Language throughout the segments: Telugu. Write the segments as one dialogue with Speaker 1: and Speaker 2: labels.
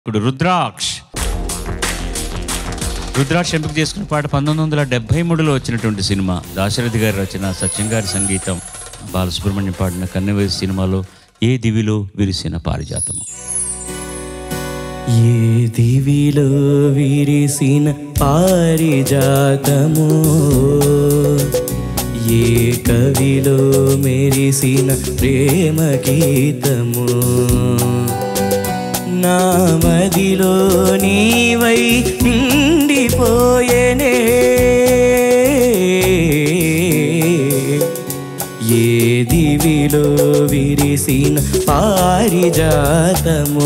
Speaker 1: ఇప్పుడు రుద్రాక్ష్ రుద్రాక్ష ఎంపిక చేసుకున్న పాట పంతొమ్మిది వందల డెబ్బై మూడులో వచ్చినటువంటి సినిమా దాశరథి గారి రచన సత్యం గారి సంగీతం బాలసుబ్రహ్మణ్యం పాడిన కన్నెవేసి సినిమాలో ఏ దివిలో విరిసిన పారిజాతము
Speaker 2: ఏ దివిలో విరిసిన పారిజాతము ఏ కవిలో మెరిసిన ప్రేమ గీతము నా మదిలో నీవై నిండిపోయేనే ఏ దివిలో విరిసిన పారిజాతము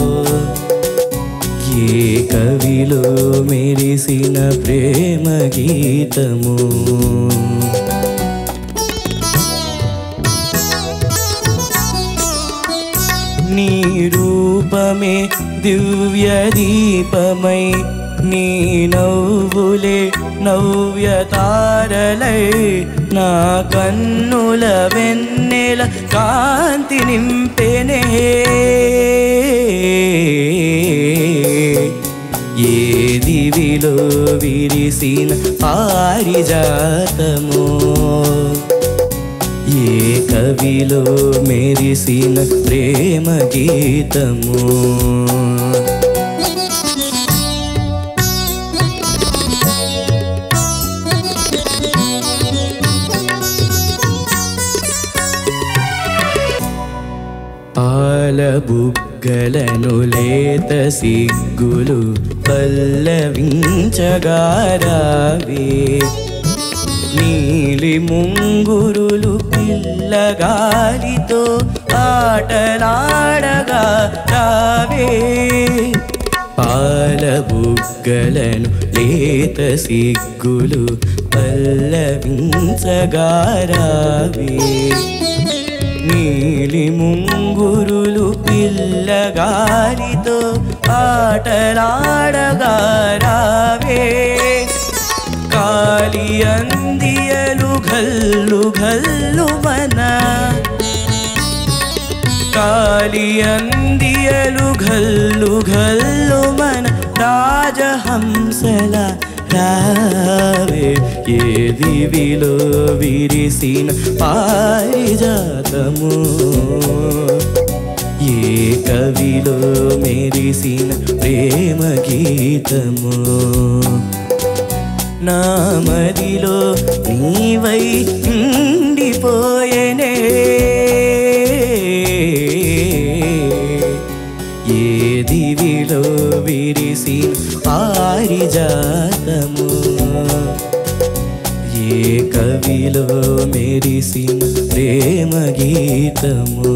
Speaker 2: ఏ కవిలో మెరిసిన ప్రేమ గీతము నీ రూపమే దివ్య దీపమై నీ నవ్వులే నవ్య తారలై నా కన్నుల వెన్నెల కాంతి నింపెనే ఏ దివిలో విరిసిన పారిజాతము ఏ కవిలో మెరిసిన ప్రేమ గీతము పాల బుగ్గలను లేత సిగ్గులు పల్లవించగారావే నీలి ముంగురులు పిల్లగాలితో ఆటలాడగా రావే పాల బుగ్గలను లేత సిగ్గులు పల్లవించగారావే నీలి ముంగురులు పిల్లగాలితో ఆటలాడగా రావే కాలి అందియలు గల్లు గల్లు మన కాలి అందియలు గల్లు గల్లు మన రాజహంసల రావే ఏ దివిలో విరిసిన పారిజాతము ఏ కవిలో మెరిసిన ప్రేమ గీతము నా మదిలో నీవై ఉండిపోయేనే ఏ దివిలో విరిసి పారిజాతము ఏ కవిలో మెరిసిన ప్రేమ గీతము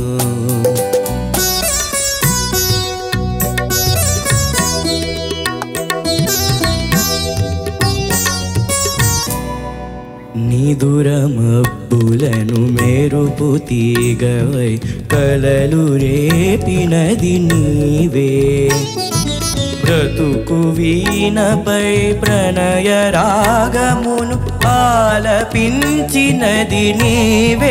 Speaker 2: నిదురమబ్బులను మెరుపు తీగవై కలలు రేపినది నీవే బ్రతుకు వీణపై ప్రణయ రాగమును ఆలపించినది నీవే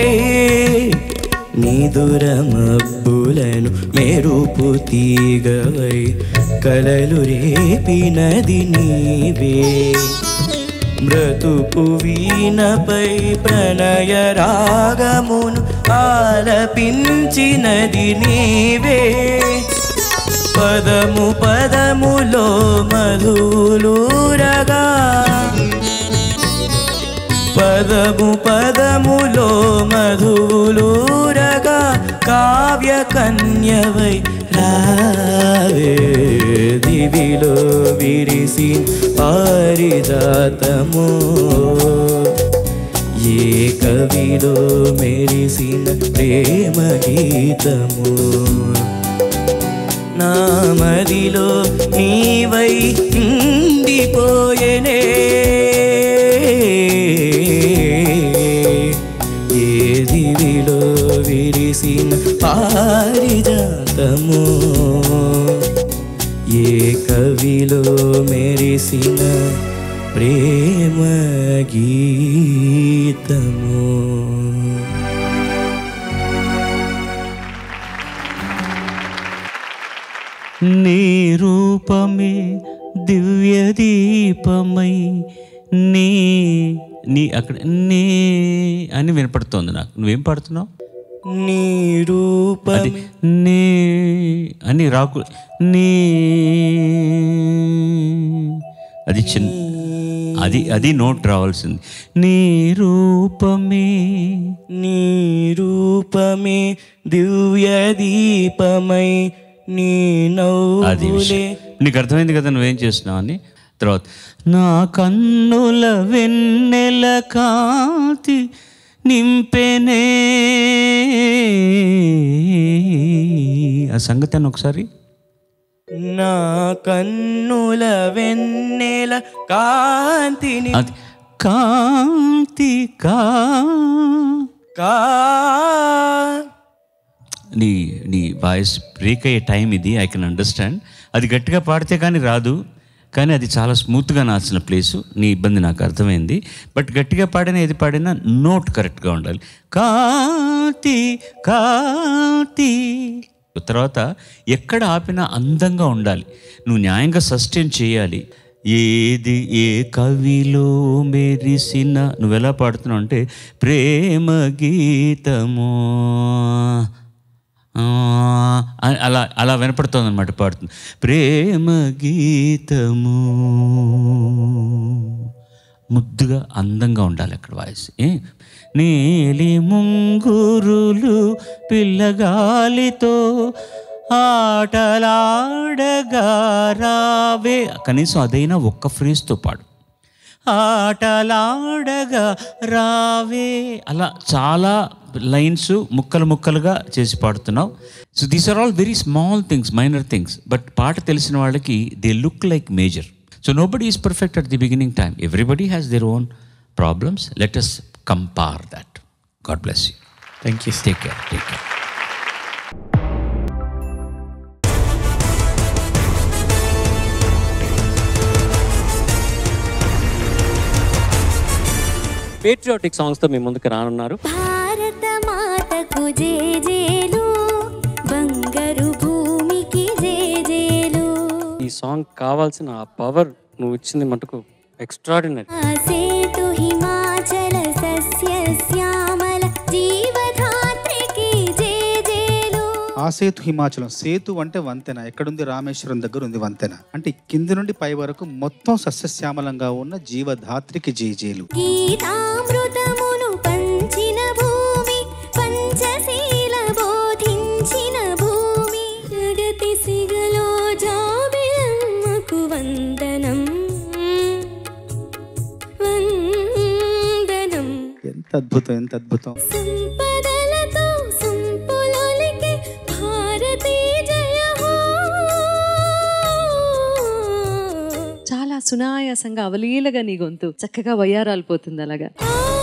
Speaker 2: నిదురమబ్బులను మెరుపు తీగవై కలలు రేపినది నీవే మృతుపు వీణపై ప్రణయ రాగమును ఆలపించినది నీవే పదము పదములో మధులూరగా పదము పదములో మధులూరగా కావ్య కన్యవై రావే దివిలో విరిసి పారిజాతము ఏ కవిలో మెరిసిన ప్రేమ గీతము నా మదిలో నీవై ఉండిపోయేనే ఏ దివిలో విరిసిన పారిజాతము ఏ కవిలో మెరిసిన ప్రేమ గీతము
Speaker 1: నీ రూపమే దివ్య దీపమై నీ నీ అక్కడ నీ అని వినపడుతోంది నాకు నువ్వేం పాడుతున్నావు
Speaker 2: నీ రూప
Speaker 1: అది నీ అని రాకు నీ అది చిన్న అది అది నోట్ రావాల్సింది నీ రూపమే
Speaker 2: నీ రూపమే దివ్య దీపమై నీ
Speaker 1: అది
Speaker 2: నవ్వులే
Speaker 1: విషయం నీకు అర్థమైంది కదా నువ్వేం చేస్తున్నావు అని తర్వాత నా కన్నుల వెన్నెల కాంతి నింపెనే ఆ సంగతి ఒకసారి
Speaker 2: నా కన్నుల వెన్నెల కాంతిని
Speaker 1: అది కాంతి కా
Speaker 2: కా
Speaker 1: నీ నీ వాయిస్ బ్రేక్ అయ్యే టైం ఇది ఐ కెన్ అండర్స్టాండ్ అది గట్టిగా పాడితే కానీ రాదు కానీ అది చాలా స్మూత్గా నాల్సిన ప్లేసు నీ ఇబ్బంది నాకు అర్థమైంది బట్ గట్టిగా పాడినా ఏది పాడినా నోట్ కరెక్ట్గా ఉండాలి కాంతి కాంతి తర్వాత ఎక్కడ ఆపినా అందంగా ఉండాలి నువ్వు న్యాయంగా సస్టైన్ చేయాలి ఏది ఏ కవిలో మెరిసిన నువ్వు ఎలా పాడుతున్నావు అంటే ప్రేమ గీతము ఆ, అని అలా అలా వినపడుతుంది అనమాట పాడుతుంది ప్రేమ గీతము ముద్దుగా అందంగా ఉండాలి అక్కడ వాయిస్ ఏ నీలి ముంగురులు పిల్లగాలితో ఆటలాడగా రావే కనీసం అదైనా ఒక్క ఫ్రేజ్తో పాడు ఆటలాడగా రావే అలా చాలా లైన్స్ ముక్కలు ముక్కలుగా చేసి పాడుతున్నావు so these are all very small things minor things but పాట తెలిసిన వాళ్ళకి they look like major so nobody is perfect at the beginning time everybody has their own problems let us compare that God bless you
Speaker 2: thank you
Speaker 1: take care take care
Speaker 3: patriotic సాంగ్స్తో మీ ముందుకు రానున్నారు
Speaker 4: భారత మాతకు జేజేలు బంగారు భూమికి జేజేలు
Speaker 3: ఈ సాంగ్ కావాల్సిన ఆ పవర్ నువ్వు ఇచ్చింది మటుకు ఎక్స్ట్రాడినరీ
Speaker 4: ఆ సేతు హిమాచల సస్య శ్యామల జీవధాత్రికి జేజేలు
Speaker 5: ఆ సేతు హిమాచలం సేతు అంటే వంతెన ఎక్కడుంది రామేశ్వరం దగ్గర ఉంది వంతెన అంటే కింది నుండి పై వరకు మొత్తం సస్యశ్యామలంగా ఉన్న జీవధాత్రికి జేజేలు
Speaker 4: గీతామృతమును పంచిన భూమి పంచశీల బోధించిన భూమి జగతి సిగలో జాబిలమ్మకు వందనం వందనం
Speaker 5: ఎంత అద్భుతం ఎంత అద్భుతం
Speaker 4: సంపదలతో సంపులొలికే భారతీ జయ హో
Speaker 6: చాలా సునాయాసంగా అవలీలగా నీ గొంతు చక్కగా వయ్యారాలు పోతుంది అలాగా
Speaker 4: ఆ